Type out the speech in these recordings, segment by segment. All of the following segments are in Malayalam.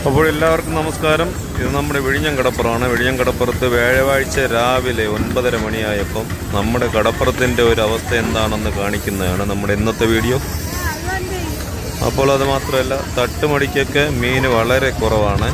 അപ്പോൾ എല്ലാവർക്കും നമസ്കാരം ഇത് നമ്മുടെ വിഴിഞ്ഞം കടപ്പുറമാണ് വിഴിഞ്ഞം കടപ്പുറത്ത് വ്യാഴാഴ്ച രാവിലെ ഒൻപതര മണിയായപ്പം നമ്മുടെ കടപ്പുറത്തിൻ്റെ ഒരു അവസ്ഥ എന്താണെന്ന് കാണിക്കുന്നതാണ് നമ്മുടെ ഇന്നത്തെ വീഡിയോ അപ്പോൾ അത് മാത്രമല്ല തട്ടുമടിക്കൊക്കെ മീൻ വളരെ കുറവാണ്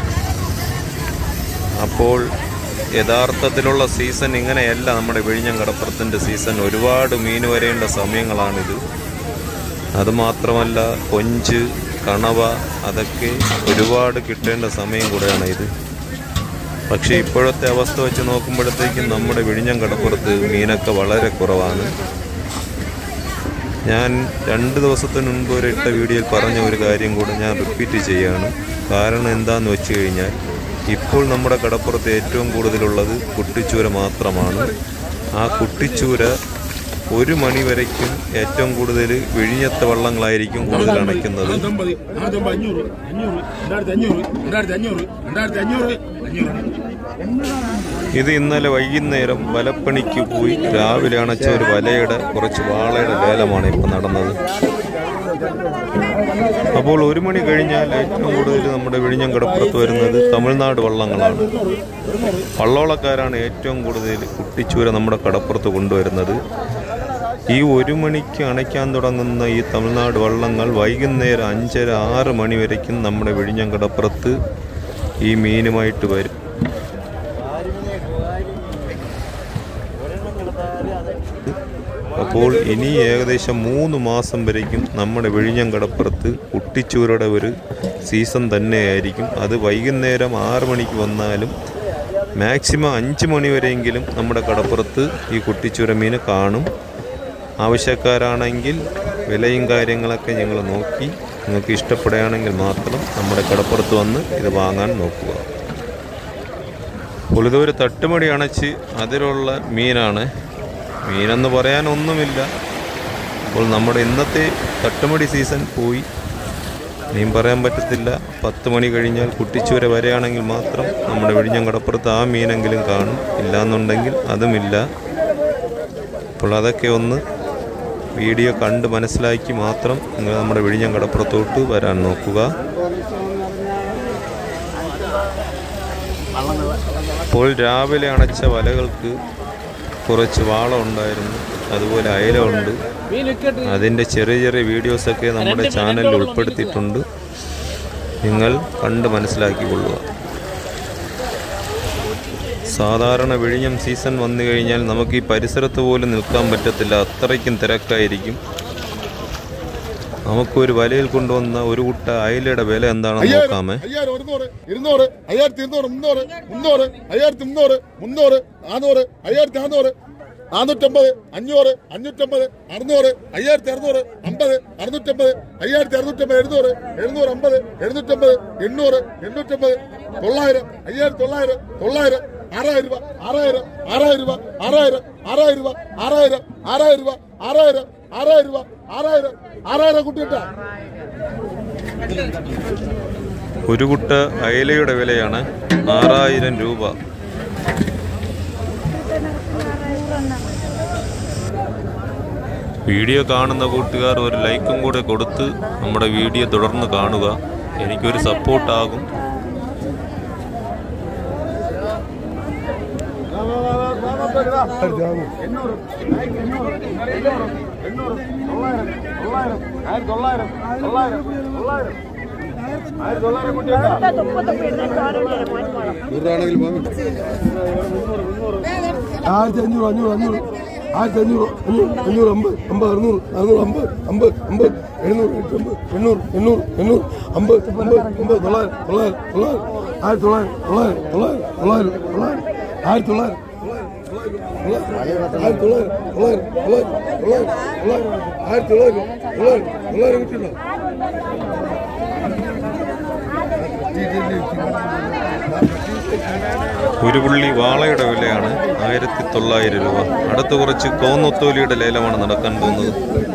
അപ്പോൾ യഥാർത്ഥത്തിലുള്ള സീസൺ ഇങ്ങനെയല്ല നമ്മുടെ വിഴിഞ്ഞം കടപ്പുറത്തിൻ്റെ സീസൺ ഒരുപാട് മീൻ വരേണ്ട സമയങ്ങളാണിത് അതുമാത്രമല്ല കൊഞ്ച് കണവ അതൊക്കെ ഒരുപാട് കിട്ടേണ്ട സമയം കൂടെയാണ് ഇത് പക്ഷേ ഇപ്പോഴത്തെ അവസ്ഥ വെച്ച് നോക്കുമ്പോഴത്തേക്കും നമ്മുടെ വിഴിഞ്ഞം കടപ്പുറത്ത് മീനൊക്കെ വളരെ കുറവാണ് ഞാൻ രണ്ട് ദിവസത്തിന് മുൻപ് ഒരു ഇട്ട വീഡിയോയിൽ പറഞ്ഞ ഒരു കാര്യം കൂടെ ഞാൻ റിപ്പീറ്റ് ചെയ്യുകയാണ് കാരണം എന്താണെന്ന് വെച്ച് കഴിഞ്ഞാൽ ഇപ്പോൾ നമ്മുടെ കടപ്പുറത്ത് ഏറ്റവും കൂടുതലുള്ളത് കുട്ടിച്ചൂര മാത്രമാണ് ആ കുട്ടിച്ചൂര ഒരു മണി വരയ്ക്കും ഏറ്റവും കൂടുതൽ വിഴിഞ്ഞത്തെ വള്ളങ്ങളായിരിക്കും കൂടുതൽ അണയ്ക്കുന്നത് നാനൂറ്റമ്പത് നാനൂറ്റമ്പത് അഞ്ഞൂറ് അഞ്ഞൂറ് രണ്ടായിരത്തി അഞ്ഞൂറ് രണ്ടായിരത്തി അഞ്ഞൂറ് രണ്ടായിരത്തി അഞ്ഞൂറ് അഞ്ഞൂറ് ഇത് ഇന്നലെ വൈകുന്നേരം വലപ്പണിക്ക് പോയി രാവിലെ അണച്ച ഒരു വലയുടെ കുറച്ച് വാളയുടെ ലേലമാണ് ഇപ്പം നടന്നത് അപ്പോൾ ഒരു മണി കഴിഞ്ഞാൽ ഏറ്റവും കൂടുതൽ നമ്മുടെ വിഴിഞ്ഞം കടപ്പുറത്ത് വരുന്നത് തമിഴ്നാട് വള്ളങ്ങളാണ് വള്ളോളക്കാരാണ് ഏറ്റവും കൂടുതൽ കുട്ടിച്ചൂര നമ്മുടെ കടപ്പുറത്ത് കൊണ്ടുവരുന്നത് ഈ ഒരു മണിക്ക് അണയ്ക്കാൻ തുടങ്ങുന്ന ഈ തമിഴ്നാട് വള്ളങ്ങൾ വൈകുന്നേരം അഞ്ചര ആറ് മണി വരയ്ക്കും നമ്മുടെ വിഴിഞ്ഞം കടപ്പുറത്ത് ഈ മീനുമായിട്ട് വരും അപ്പോൾ ഇനി ഏകദേശം മൂന്ന് മാസം വരയ്ക്കും നമ്മുടെ വിഴിഞ്ഞം കടപ്പുറത്ത് കുട്ടിച്ചൂരയുടെ ഒരു സീസൺ തന്നെയായിരിക്കും അത് വൈകുന്നേരം ആറ് മണിക്ക് വന്നാലും മാക്സിമം അഞ്ച് മണി വരെയെങ്കിലും നമ്മുടെ കടപ്പുറത്ത് ഈ കുട്ടിച്ചൂര മീൻ കാണും ആവശ്യക്കാരാണെങ്കിൽ വിലയും കാര്യങ്ങളൊക്കെ ഞങ്ങൾ നോക്കി നിങ്ങൾക്ക് ഇഷ്ടപ്പെടുകയാണെങ്കിൽ മാത്രം നമ്മുടെ കടപ്പുറത്ത് വന്ന് ഇത് വാങ്ങാൻ നോക്കുക അപ്പോൾ ഇതൊരു തട്ടുമടി അണച്ച് അതിലുള്ള മീനാണ് മീനെന്ന് പറയാൻ ഒന്നുമില്ല അപ്പോൾ നമ്മുടെ ഇന്നത്തെ തട്ടുമടി സീസൺ പോയി മീൻ പറയാൻ പറ്റത്തില്ല പത്ത് മണി കഴിഞ്ഞാൽ കുട്ടിച്ചൂര വരെയാണെങ്കിൽ മാത്രം നമ്മുടെ വിഴിഞ്ഞം കടപ്പുറത്ത് ആ മീനെങ്കിലും കാണും ഇല്ലാന്നുണ്ടെങ്കിൽ അതുമില്ല അപ്പോൾ അതൊക്കെ ഒന്ന് വീഡിയോ കണ്ട് മനസ്സിലാക്കി മാത്രം നിങ്ങൾ നമ്മുടെ വിഴിഞ്ഞം കടപ്പുറത്തോട്ട് വരാൻ നോക്കുക അപ്പോൾ രാവിലെ അണച്ച വലകൾക്ക് കുറച്ച് വാള ഉണ്ടായിരുന്നു അതുപോലെ അയല ഉണ്ട് അതിൻ്റെ ചെറിയ ചെറിയ വീഡിയോസൊക്കെ നമ്മുടെ ചാനലിൽ ഉൾപ്പെടുത്തിയിട്ടുണ്ട് നിങ്ങൾ കണ്ട് മനസ്സിലാക്കിക്കൊള്ളുക സാധാരണ വിഴിഞ്ഞം സീസൺ വന്നു കഴിഞ്ഞാൽ നമുക്ക് ഈ പരിസരത്ത് പോലും നിൽക്കാൻ പറ്റത്തില്ല അത്രയ്ക്കും തിരക്കായിരിക്കും നമുക്കൊരു വലയിൽ കൊണ്ടുവന്ന ഒരു കുട്ട അയലയുടെ വില എന്താണെന്ന് നോക്കാമേ അയ്യായിരം ഒരുന്നൂറ് ഇരുന്നൂറ് അയ്യായിരത്തി ഇരുന്നൂറ് മുന്നൂറ് മുന്നൂറ് അയ്യായിരത്തി മുന്നൂറ് മുന്നൂറ് നാനൂറ് അയ്യായിരത്തി നാനൂറ് നാനൂറ്റമ്പത് അഞ്ഞൂറ് അഞ്ഞൂറ്റമ്പത് അറുന്നൂറ് അയ്യായിരത്തി അറുന്നൂറ് അമ്പത് അറുന്നൂറ്റമ്പത് അയ്യായിരത്തി അറുന്നൂറ്റമ്പത് എഴുന്നൂറ് എഴുന്നൂറ് അമ്പത് എഴുന്നൂറ്റമ്പത് എണ്ണൂറ് എണ്ണൂറ്റമ്പത് തൊള്ളായിരം അയ്യായിരത്തി തൊള്ളായിരം തൊള്ളായിരം ആറായിരം രൂപ ആറായിരം ആറായിരം രൂപ ആറായിരം ആറായിരം രൂപ ആറായിരം ആറായിരം രൂപ ആറായിരം ആറായിരം രൂപ ആറായിരം ആറായിരം കുട്ടിയിട്ടാ ഒരു കുട്ട അയലയുടെ വിലയാണ് ആറായിരം രൂപ വീഡിയോ കാണുന്ന കൂട്ടുകാർ ഒരു ലൈക്കും കൂടെ കൊടുത്ത് നമ്മുടെ വീഡിയോ തുടർന്ന് കാണുക എനിക്കൊരു സപ്പോർട്ടാകും ആയിരത്തി അഞ്ഞൂറ് അഞ്ഞൂറ് അഞ്ഞൂറ് ആയിരത്തി അഞ്ഞൂറ് അഞ്ഞൂറ് അഞ്ഞൂറ് അമ്പത് അമ്പത് അറുന്നൂറ് അറുന്നൂറ് അമ്പത് അമ്പത് അമ്പത് എഴുന്നൂറ് എഴുന്നൂറ് എണ്ണൂറ് എണ്ണൂറ് എണ്ണൂറ് അമ്പത് അമ്പത് അമ്പത് തൊള്ളായിരം തൊള്ളായിരം തൊള്ളായിരം ആയിരത്തി തൊള്ളായിരം തൊള്ളായിരം തൊള്ളായിരം തൊള്ളായിരം തൊള്ളായിരം ആയിരത്തി തൊള്ളായിരം ആയിരത്തി തൊള്ളായിരം തൊള്ളായിരം തൊള്ളായിരം തൊള്ളായിരം തൊള്ളായിരം ആയിരത്തി തൊള്ളായിരം തൊള്ളായിരം തൊള്ളായിരം കിട്ടിയിട്ടുണ്ടോ ഒരു പുള്ളി വാളയുടെ വിലയാണ് ആയിരത്തി തൊള്ളായിരം രൂപ അടുത്ത കുറച്ച് കോന്നൊത്തോലിയുടെ ലേലമാണ് നടക്കാൻ പോകുന്നത്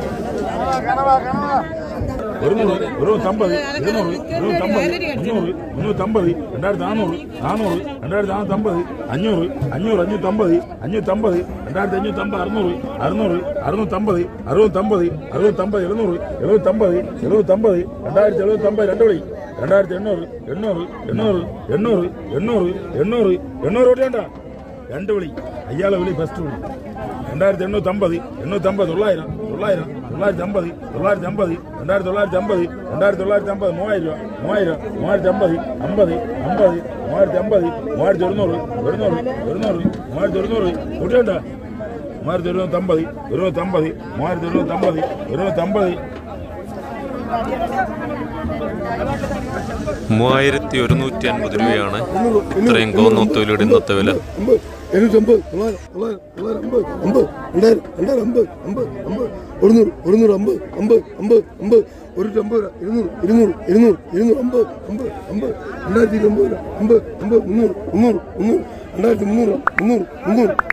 ഒരുന്നൂറ് ഇരുന്നൂറ്റമ്പത് ഇരുന്നൂറ് ഇരുന്നൂറ്റമ്പത് മുന്നൂറ് മുന്നൂറ്റമ്പത് രണ്ടായിരത്തി നാനൂറ് നാനൂറ് രണ്ടായിരത്തി നാനൂറ്റമ്പത് അഞ്ഞൂറ് അഞ്ഞൂറ് അഞ്ഞൂറ്റമ്പത് അഞ്ഞൂറ്റമ്പത് രണ്ടായിരത്തി അഞ്ഞൂറ്റമ്പത് അറുന്നൂറ് അറുന്നൂറ് അറുന്നൂറ്റമ്പത് അറുപത്തമ്പത് അറുപത്തമ്പത് എഴുന്നൂറ് എഴുപത്തമ്പത് എഴുപത്തമ്പത് രണ്ടായിരത്തി എഴുപത്തമ്പത് രണ്ട് വിളി രണ്ടായിരത്തി എണ്ണൂറ് എണ്ണൂറ് എണ്ണൂറ് എണ്ണൂറ് എണ്ണൂറ് എണ്ണൂറ് എണ്ണൂറ് ഓടിയാണ്ട രണ്ട് വിളി അയ്യാളെ വിളി ഫസ്റ്റ് വിളി രണ്ടായിരത്തി എണ്ണൂറ്റി അമ്പത് എണ്ണൂറ്റി അമ്പത് തൊള്ളായിരം തൊള്ളായിരം തൊള്ളായിരത്തി അമ്പത് തൊള്ളായിരത്തി അമ്പത് രണ്ടായിരത്തി തൊള്ളായിരത്തി അമ്പത് രണ്ടായിരത്തി തൊള്ളായിരത്തി അമ്പത് മൂവായിരം രൂപ മൂവായിരം മൂവായിരത്തി അമ്പത് അമ്പത് അമ്പത് മൂവായിരത്തി അമ്പത് മൂവായിരത്തി ഒരുന്നൂറ് ഒരുന്നൂറ് ഒരുന്നൂറ് മൂവായിരത്തി ഒരുന്നൂറ് ഓടിയാണ്ട മൂവായിരത്തി ഒരുന്നൂറ്റമ്പത് ഇരുന്നൂറ്റമ്പത് മൂവായിരത്തി ഇരുന്നൂറ്റമ്പത് ഇരുന്നൂറ്റമ്പത് മൂവായിരത്തി ഒരുന്നൂറ്റി അൻപത് രൂപയാണ് ഇത്രയും കോന്നൊത്തോലിയുടെ ഇന്നത്തെ വില അമ്പത് എഴുന്നൂറ്റമ്പത് തൊള്ളായിരം തൊള്ളായിരം തൊള്ളായിരം അമ്പത് അമ്പത് രണ്ടായിരം രണ്ടായിരം അമ്പത് അമ്പത് അമ്പത് ഒരുന്നൂറ് ഒരുന്നൂറ് അമ്പത് അമ്പത് അമ്പത് അമ്പത് ഒരു അമ്പത് രൂപ ഇരുന്നൂറ് ഇരുന്നൂറ് ഇരുന്നൂറ് ഇരുന്നൂറ് അമ്പത് അമ്പത് അമ്പത് രണ്ടായിരത്തി ഇരുപത് രൂപ അമ്പത് അമ്പത് മുന്നൂറ് മുന്നൂറ് മുന്നൂറ് രണ്ടായിരത്തി മുന്നൂറ് മുന്നൂറ് മുന്നൂറ്